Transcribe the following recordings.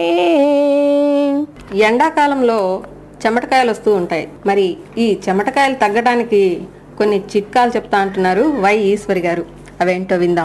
ఎండాకాలంలో చెమటకాయలు వస్తూ ఉంటాయి మరి ఈ చెమటకాయలు తగ్గడానికి కొన్ని చిట్కాలు చెప్తా అంటున్నారు వై ఈశ్వరి గారు అవేంటో విందాం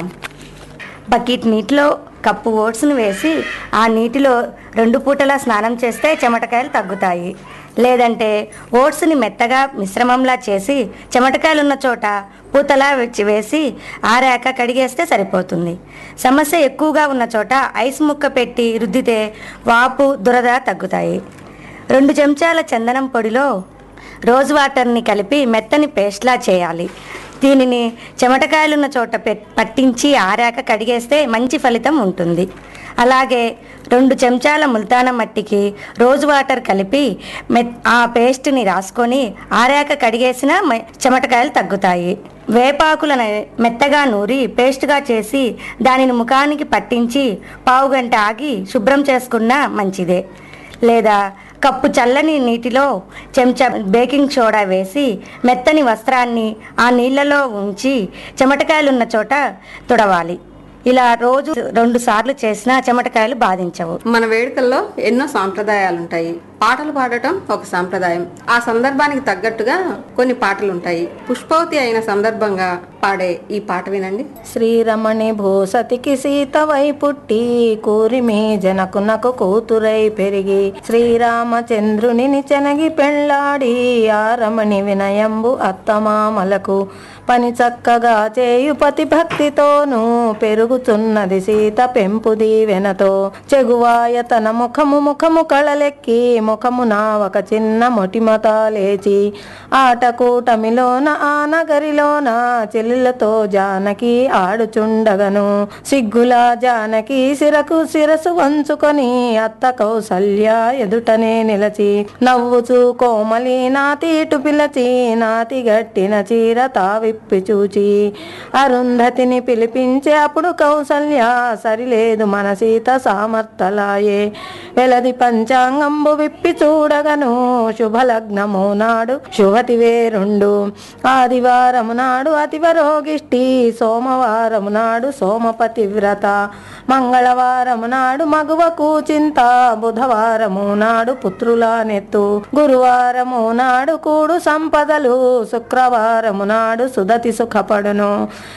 బకెట్ నీటిలో కప్పు ఓట్స్ను వేసి ఆ నీటిలో రెండు పూటలా స్నానం చేస్తే చెమటకాయలు తగ్గుతాయి లేదంటే ఓట్స్ని మెత్తగా మిశ్రమంలా చేసి చెమటకాయలు ఉన్న చోట పూతలా విడిచి వేసి ఆరాక కడిగేస్తే సరిపోతుంది సమస్య ఎక్కువగా ఉన్న చోట ఐస్ ముక్క పెట్టి రుద్దితే వాపు దురద తగ్గుతాయి రెండు చెంచాల చందనం పొడిలో రోజ్ వాటర్ని కలిపి మెత్తని పేస్ట్లా చేయాలి దీనిని చెమటకాయలున్న చోట పెట్- పట్టించి ఆరాక కడిగేస్తే మంచి ఫలితం ఉంటుంది అలాగే రెండు చెంచాల ముల్తాన మట్టికి రోజ్ వాటర్ కలిపి మెత్ ఆ పేస్ట్ని రాసుకొని ఆరాక కడిగేసిన మె- చెమటకాయలు తగ్గుతాయి వేపాకులను మెత్తగా నూరి పేస్ట్గా చేసి దానిని ముఖానికి పట్టించి పావు గంట ఆగి శుభ్రం చేసుకున్నా మంచిదే లేదా కప్పు చల్లని నీటిలో చెంచా బేకింగ్ సోడా వేసి మెత్తని వస్త్రాన్ని ఆ నీళ్ళలో ఉంచి చెమటకాయలున్న చోట తుడవాలి ఇలా రోజు రెండు సార్లు చేసినా చెమటకాయలు బాధించవు మన వేడుకల్లో ఎన్నో సాంప్రదాయాలు ఉంటాయి పాటలు పాడటం ఒక సాంప్రదాయం ఆ సందర్భానికి తగ్గట్టుగా కొన్ని పాటలు ఉంటాయి పుష్పవతి అయిన సందర్భంగా పాడే ఈ పాట వినండి శ్రీరమణి భూసతికి సీతవై పుట్టి కూరిమి జనకునకు కూతురై పెరిగి శ్రీరామచంద్రుని చెనగి పెళ్ళాడి ఆ రమణి వినయంబు అత్తమామలకు పని చక్కగా చేయు పతి భక్తితోనూ పెరుగుతున్నది సీత పెంపు దీవెనతో చెగువాయ తన ముఖము ముఖము కళలెక్కి ముఖమున ఒక చిన్న మొటిమత లేచి ఆటకూటమిలోన ఆ నగరిలోన చెల్లెలతో జానకి ఆడుచుండగను సిగ్గుల జానకి సిరకు శిరసు వంచుకొని అత్త కౌసల్య ఎదుటనే నిలచి నవ్వుచూ కోమలి నాతీటు పిలచి నాతి గట్టిన చీర తావిప్పి చూచి అరుంధతిని పిలిపించే అప్పుడు కౌసల్య సరిలేదు మన సీత సామర్థలాయే వెలది పంచాంగంబు విప్పి చూడగను శుభలగ్నము నాడు శుభతి వేరుండు ఆదివారము నాడు అతివరోగిష్టి సోమవారము నాడు సోమపతి వ్రత మంగళవారము నాడు మగువకు చింత బుధవారము నాడు పుత్రుల నెత్తు గురువారము నాడు కూడు సంపదలు శుక్రవారము నాడు సుదతి సుఖపడును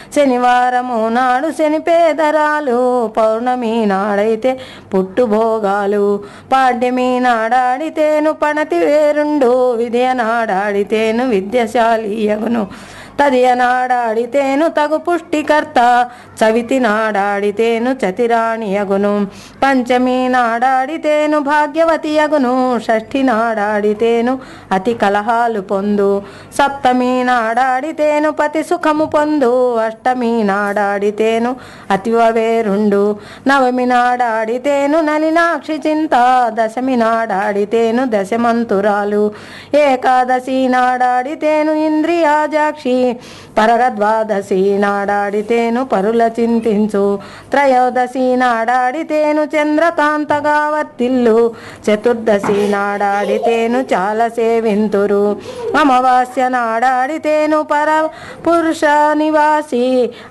శనివారము నాడు శని పేదరాలు పౌర్ణమి నాడైతే పుట్టుభోగాలు పాడ్యమి నాడాడితేను పణతి వేరుండు విద్య నాడాడితేను విద్యశాలీయగును తదియ నాడాడితేను తగు పుష్టికర్త చవితి నాడాడితేను చతిరాణియగును పంచమి నాడాడితేను భాగ్యవతియగును షష్ఠి నాడాడితేను అతి కలహాలు పొందు సప్తమి నాడాడితేను పతి సుఖము పొందు అష్టమి నాడాడితేను అతివ వేరుండు నవమి నాడాడితేను నలినాక్షి చింత దశమి నాడాడితేను దశమంతురాలు ఏకాదశి నాడాడితేను ఇంద్రియాజాక్షి పరగద్వాదశి నాడాడితేను పరుల చింతించు త్రయోదశి నాడాడితేను చంద్రకాంతగా వర్తిల్లు చతుర్దశి నాడాడితేను చాలా సేవింతురు అమావాస్య నాడాడితేను పర పురుష నివాసి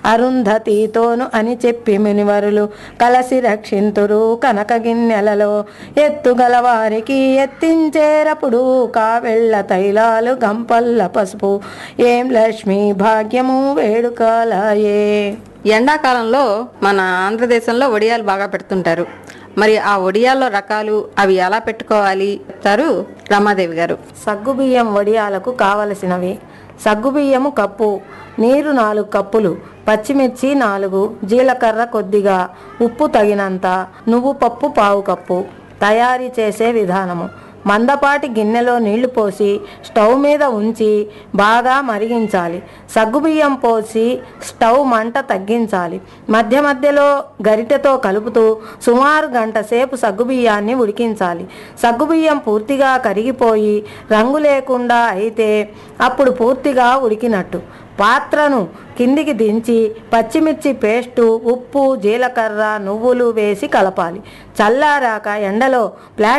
అరుంధతితోను అని చెప్పి మునివరులు కలసి రక్షింతురు కనక గిన్నెలలో ఎత్తుగల వారికి ఎత్తించేరప్పుడు కావెళ్ళ తైలాలు గంపల్ల పసుపు ఏం లక్ష్మి భాగ్యము వేడుకలాయే ఎండాకాలంలో మన ఆంధ్రదేశంలో వడియాలు బాగా పెడుతుంటారు మరి ఆ వడియాల్లో రకాలు అవి ఎలా పెట్టుకోవాలి చెప్తారు రమాదేవి గారు సగ్గుబియ్యం వడియాలకు కావలసినవి సగ్గుబియ్యము కప్పు నీరు నాలుగు కప్పులు పచ్చిమిర్చి నాలుగు జీలకర్ర కొద్దిగా ఉప్పు తగినంత నువ్వు పప్పు పావు కప్పు తయారీ చేసే విధానము మందపాటి గిన్నెలో నీళ్లు పోసి స్టవ్ మీద ఉంచి బాగా మరిగించాలి సగ్గుబియ్యం పోసి స్టవ్ మంట తగ్గించాలి మధ్య మధ్యలో గరిటెతో కలుపుతూ సుమారు గంట సేపు సగ్గుబియ్యాన్ని ఉడికించాలి సగ్గుబియ్యం పూర్తిగా కరిగిపోయి రంగు లేకుండా అయితే అప్పుడు పూర్తిగా ఉడికినట్టు పాత్రను కిందికి దించి పచ్చిమిర్చి పేస్టు ఉప్పు జీలకర్ర నువ్వులు వేసి కలపాలి చల్లారాక ఎండలో ప్లాస్టిక్